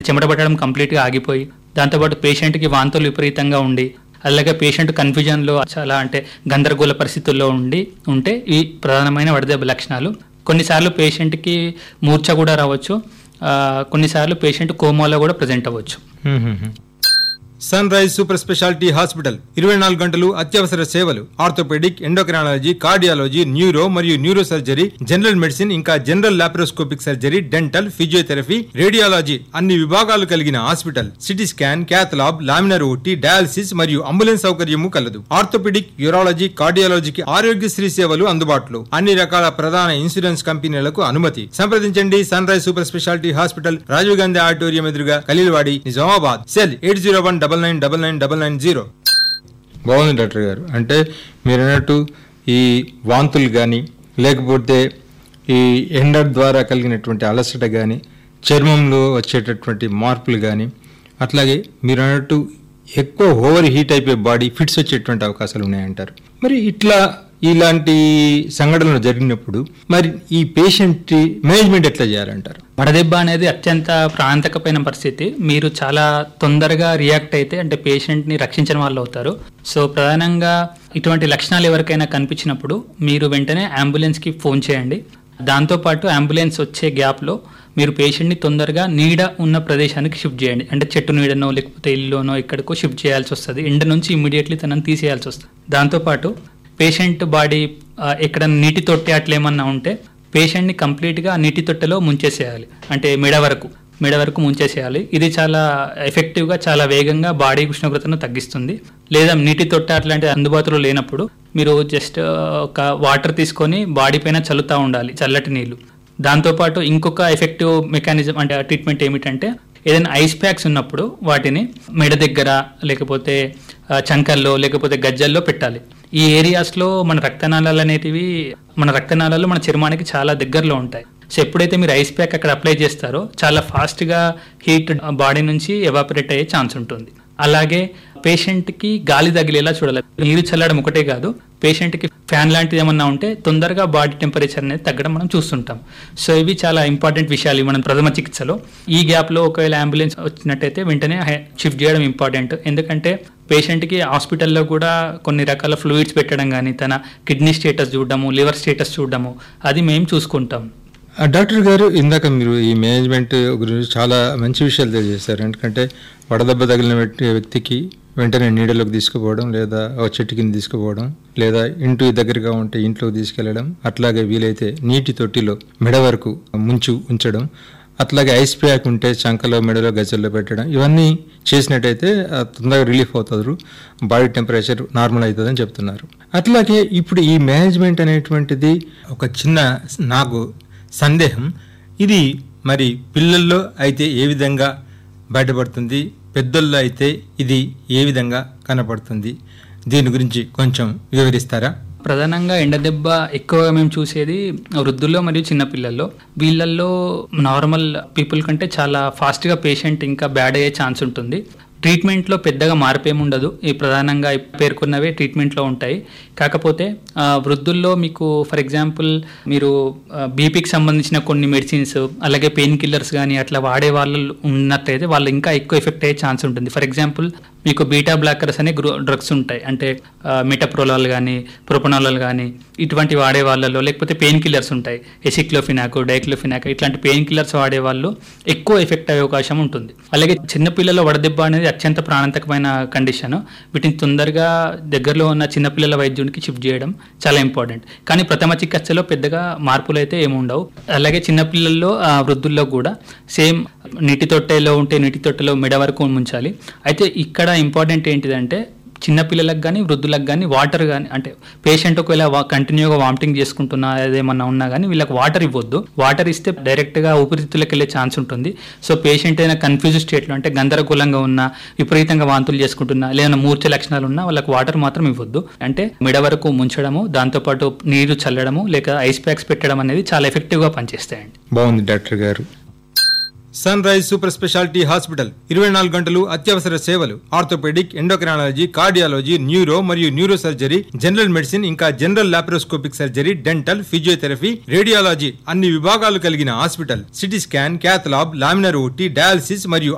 చెమట పట్టడం కంప్లీట్గా ఆగిపోయి దాంతోపాటు పేషెంట్కి వాంతులు విపరీతంగా ఉండి అలాగే పేషెంట్ కన్ఫ్యూజన్లో చాలా అంటే గందరగోళ పరిస్థితుల్లో ఉండి ఉంటే ఈ ప్రధానమైన వడదెబ్బ లక్షణాలు కొన్నిసార్లు పేషెంట్కి మూర్ఛ కూడా రావచ్చు ఆ, కొన్నిసార్లు పేషెంట్ కోమాలో కూడా ప్రజెంట్ అవ్వచ్చు sunrise super speciality hospital ఇరవై నాలుగు గంటలు అత్యవసర సేవలు ఆర్థోపెడిక్ ఎండోక్రాలజీ కార్డియాలజీ న్యూరో మరియు న్యూరో సర్జరీ జనరల్ మెడిసిన్ ఇంకా general laparoscopic surgery dental physiotherapy radiology అన్ని విభాగాలు కలిగిన hospital CT scan cath lab laminar OT dialysis మరియు అంబులెన్స్ సౌకర్యము కలదు ఆర్థోపెడిక్ యూరాలజీ కార్డియాలజీకి ఆరోగ్యశ్రీ సేవలు అందుబాటులో అన్ని రకాల ప్రధాన ఇన్సూరెన్స్ కంపెనీలకు అనుమతి సంప్రదించండి sunrise super speciality hospital Rajiv Gandhi auditorium ఎదురుగా Khaleelwadi Nizamabad cell eight zero one double nine double nine double nine zero బాగుంది డాక్టర్ గారు అంటే మీరు అన్నట్టు ఈ వాంతులు కానీ లేకపోతే ఈ ఎండ ద్వారా కలిగినటువంటి అలసట కానీ చర్మంలో వచ్చేటటువంటి మార్పులు కానీ అట్లాగే మీరు అన్నట్టు ఎక్కువ ఓవర్ హీట్ అయిపోయే బాడీ ఫిట్స్ వచ్చేటువంటి అవకాశాలు ఉన్నాయంటారు మరి ఇట్లా ఇలాంటి సంఘటనలు జరిగినప్పుడు మరి ఈ పేషెంట్ మేనేజ్మెంట్ ఎట్లా చేయాలంటారు వడదెబ్బ అనేది అత్యంత ప్రాంతకమైన పరిస్థితి మీరు చాలా తొందరగా రియాక్ట్ అయితే అంటే పేషెంట్ని రక్షించిన వాళ్ళు అవుతారు సో ప్రధానంగా ఇటువంటి లక్షణాలు ఎవరికైనా కనిపించినప్పుడు మీరు వెంటనే అంబులెన్స్కి ఫోన్ చేయండి దాంతోపాటు అంబులెన్స్ వచ్చే గ్యాప్లో మీరు పేషెంట్ని తొందరగా నీడ ఉన్న ప్రదేశానికి షిఫ్ట్ చేయండి అంటే చెట్టు నీడనో లేకపోతే ఇల్లునో ఎక్కడికో షిఫ్ట్ చేయాల్సి వస్తుంది ఎండ నుంచి ఇమీడియట్లీ తనని తీసేయాల్సి వస్తుంది దాంతోపాటు పేషెంట్ బాడీ ఆ, ఎక్కడ నీటి తొట్టి అట్లా ఏమన్నా ఉంటే పేషెంట్ని కంప్లీట్గా నీటి తొట్టెలో ముంచేసేయాలి అంటే మెడ వరకు మెడ వరకు ముంచేసేయాలి ఇది చాలా ఎఫెక్టివ్గా చాలా వేగంగా బాడీ ఉష్ణోగ్రతను తగ్గిస్తుంది లేదా నీటి తొట్టె అట్లాంటి అందుబాటులో లేనప్పుడు మీరు జస్ట్ ఒక వాటర్ తీసుకొని బాడీ పైన చల్లుతూ ఉండాలి చల్లటి నీళ్ళు దాంతోపాటు ఇంకొక ఎఫెక్టివ్ మెకానిజం అంటే ట్రీట్మెంట్ ఏమిటంటే ఏదైనా ఐస్ ప్యాక్స్ ఉన్నప్పుడు వాటిని మెడ దగ్గర లేకపోతే ఆ, చంకల్లో లేకపోతే గజ్జల్లో పెట్టాలి ఈ ఏరియాస్లో మన రక్తనాళాలు అనేటివి మన రక్తనాళాలు మన చర్మానికి చాలా దగ్గరలో ఉంటాయి సో ఎప్పుడైతే మీరు ఐస్ ప్యాక్ అక్కడ అప్లై చేస్తారో చాలా ఫాస్ట్గా హీట్ బాడీ నుంచి ఎవాపరేట్ అయ్యే ఛాన్స్ ఉంటుంది అలాగే పేషెంట్కి గాలి తగిలేలా చూడాలి నీరు చల్లడం ఒకటే కాదు పేషెంట్కి ఫ్యాన్ లాంటిది ఏమన్నా ఉంటే తొందరగా బాడీ టెంపరేచర్ అనేది తగ్గడం మనం చూస్తుంటాం సో ఇవి చాలా ఇంపార్టెంట్ విషయాలు ఇవి మనం ప్రథమ చికిత్సలో ఈ గ్యాప్లో ఒకవేళ అంబులెన్స్ వచ్చినట్టయితే వెంటనే షిఫ్ట్ చేయడం ఇంపార్టెంట్ ఎందుకంటే పేషెంట్కి హాస్పిటల్లో కూడా కొన్ని రకాల ఫ్లూయిడ్స్ పెట్టడం కానీ తన కిడ్నీ స్టేటస్ చూడడము లివర్ స్టేటస్ చూడడము అది మేము చూసుకుంటాం ఆ, డాక్టర్ గారు ఇందాక మీరు ఈ మేనేజ్మెంట్ గురించి చాలా మంచి విషయాలు తెలియజేశారు ఎందుకంటే వడదెబ్బ తగిలిన వ్యక్తి- వ్యక్తికి వెంటనే నీడలోకి తీసుకుపోవడం లేదా ఒక చెట్టు కింద తీసుకుపోవడం లేదా ఇంటి దగ్గరగా ఉంటే ఇంట్లోకి తీసుకెళ్లడం అట్లాగే వీలైతే నీటి తొట్టిలో మెడ వరకు ముంచు ఉంచడం అట్లాగే ఐస్ ప్యాక్ ఉంటే చంకలో మెడలో గజల్లో పెట్టడం ఇవన్నీ చేసినట్టయితే ఆ, తొందరగా రిలీఫ్ అవుతారు బాడీ టెంపరేచర్ నార్మల్ అవుతుందని చెప్తున్నారు అట్లాగే ఇప్పుడు ఈ మేనేజ్మెంట్ అనేటువంటిది ఒక చిన్న నాకు సందేహం ఇది మరి పిల్లల్లో అయితే ఏ విధంగా బయటపడుతుంది పెద్దల్లో అయితే ఇది ఏ విధంగా కనపడుతుంది దీని గురించి కొంచెం వివరిస్తారా ప్రధానంగా ఎండదెబ్బ ఎక్కువగా మేము చూసేది వృద్ధుల్లో మరియు చిన్నపిల్లల్లో వీళ్ళల్లో నార్మల్ పీపుల్ కంటే చాలా ఫాస్ట్గా పేషెంట్ ఇంకా బ్యాడ్ అయ్యే ఛాన్స్ ఉంటుంది ట్రీట్మెంట్లో పెద్దగా మార్పేం ఉండదు ఈ ప్రధానంగా ఈ పేర్కొన్నవే ట్రీట్మెంట్లో ఉంటాయి కాకపోతే ఆ, వృద్ధుల్లో మీకు ఫర్ ఎగ్జాంపుల్ మీరు బీపీకి సంబంధించిన కొన్ని మెడిసిన్స్ అలాగే పెయిన్ కిల్లర్స్ కానీ అట్లా వాడే వాళ్ళు ఉన్నట్లయితే వాళ్ళు ఇంకా ఎక్కువ ఎఫెక్ట్ అయ్యే ఛాన్స్ ఉంటుంది ఫర్ ఎగ్జాంపుల్ మీకు బీటా బ్లాకర్స్ అనే డ్రగ్స్ ఉంటాయి అంటే మెటప్రోలాల్ కానీ ప్రొపనాలాల్ కానీ ఇటువంటి వాడే వాళ్ళలో లేకపోతే పెయిన్ కిల్లర్స్ ఉంటాయి ఎసిక్లోఫినాక్ డైక్లోఫినాక్ ఇట్లాంటి పెయిన్ కిల్లర్స్ వాడే వాళ్ళు ఎక్కువ ఎఫెక్ట్ అయ్యే అవకాశం ఉంటుంది అలాగే చిన్నపిల్లల వడదెబ్బ అనేది అత్యంత ప్రాణాంతకమైన కండిషన్ వీటిని తొందరగా దగ్గరలో ఉన్న చిన్నపిల్లల వైద్యునికి షిఫ్ట్ చేయడం చాలా ఇంపార్టెంట్ కానీ ప్రథమ చికిత్సలో పెద్దగా మార్పులు అయితే ఏమి ఉండవు అలాగే చిన్నపిల్లల్లో ఆ, వృద్ధుల్లో కూడా సేమ్ నీటి తొట్టెలో ఉంటే నీటి తొట్టెలో మెడ వరకు ముంచాలి అయితే ఇక్కడ ఇంపార్టెంట్ ఏంటిదంటే చిన్నపిల్లలకు కానీ వృద్ధులకు కానీ వాటర్ కానీ అంటే పేషెంట్ ఒకవేళ కంటిన్యూగా వామిటింగ్ చేసుకుంటున్నా అదేమన్నా ఉన్నా కానీ వీళ్ళకి వాటర్ ఇవ్వద్దు వాటర్ ఇస్తే డైరెక్ట్గా ఊపిరితిత్తులకు వెళ్ళే ఛాన్స్ ఉంటుంది సో పేషెంట్ అయినా కన్ఫ్యూజ్ స్టేట్లో అంటే గందరగోళంగా ఉన్నా విపరీతంగా వాంతులు చేసుకుంటున్నా లేదా మూర్ఛ లక్షణాలు ఉన్నా వాళ్ళకి వాటర్ మాత్రం ఇవ్వద్దు అంటే మెడ వరకు ముంచడము దాంతోపాటు నీరు చల్లడము లేక ఐస్ ప్యాక్స్ పెట్టడం అనేది చాలా ఎఫెక్టివ్గా పనిచేస్తాయండి బాగుంది డాక్టర్ గారు sunrise super speciality hospital ఇరవై నాలుగు గంటలు అత్యవసర సేవలు ఆర్థోపెడిక్ ఎండోక్రాలజీ కార్డియాలజీ న్యూరో మరియు న్యూరో సర్జరీ జనరల్ మెడిసిన్ ఇంకా general laparoscopic surgery dental physiotherapy radiology అన్ని విభాగాలు కలిగిన hospital CT scan cath lab laminar OT dialysis మరియు